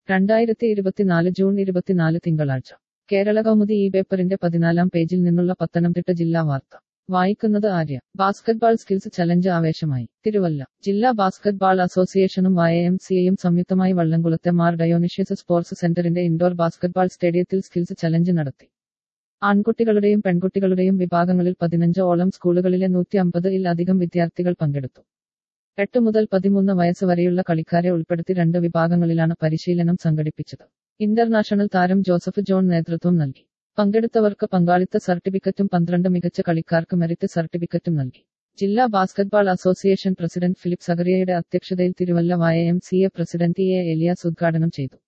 രണ്ടായിരത്തി ഇരുപത്തിനാല് ജൂൺ ഇരുപത്തിനാല് തിങ്കളാഴ്ച കേരള കൗമുദി ഈ പേപ്പറിന്റെ പതിനാലാം പേജിൽ നിന്നുള്ള പത്തനംതിട്ട ജില്ലാ വാർത്ത വായിക്കുന്നത് ആര്യ ബാസ്കറ്റ്ബാൾ സ്കിൽസ് ചലഞ്ച് ആവേശമായി തിരുവല്ല ജില്ലാ ബാസ്കറ്റ്ബാൾ അസോസിയേഷനും വൈ എം സിയെയും സംയുക്തമായി വള്ളംകുളത്തെ മാർ ഡയോണിഷ്യസ് സ്പോർട്സ് സെന്ററിന്റെ ഇൻഡോർ ബാസ്കറ്റ്ബാൾ സ്റ്റേഡിയത്തിൽ സ്കിൽസ് ചലഞ്ച് നടത്തി ആൺകുട്ടികളുടെയും പെൺകുട്ടികളുടെയും വിഭാഗങ്ങളിൽ പതിനഞ്ച് ഓളം സ്കൂളുകളിലെ നൂറ്റി അമ്പത് ഇൽ അധികം വിദ്യാർത്ഥികൾ പങ്കെടുത്തു എട്ട് മുതൽ പതിമൂന്ന് വയസ്സ് വരെയുള്ള കളിക്കാരെ ഉൾപ്പെടുത്തി രണ്ട് വിഭാഗങ്ങളിലാണ് പരിശീലനം സംഘടിപ്പിച്ചത് ഇന്റർനാഷണൽ താരം ജോസഫ് ജോൺ നേതൃത്വം നൽകി പങ്കെടുത്തവർക്ക് പങ്കാളിത്ത സർട്ടിഫിക്കറ്റും പന്ത്രണ്ട് മികച്ച കളിക്കാർക്ക് മെറിറ്റ് സർട്ടിഫിക്കറ്റും നൽകി ജില്ലാ ബാസ്കറ്റ്ബാൾ അസോസിയേഷൻ പ്രസിഡന്റ് ഫിലിപ്പ് സഗറിയയുടെ അധ്യക്ഷതയിൽ Thiruvalla Y M C A president A Elias ഉദ്ഘാടനം ചെയ്തു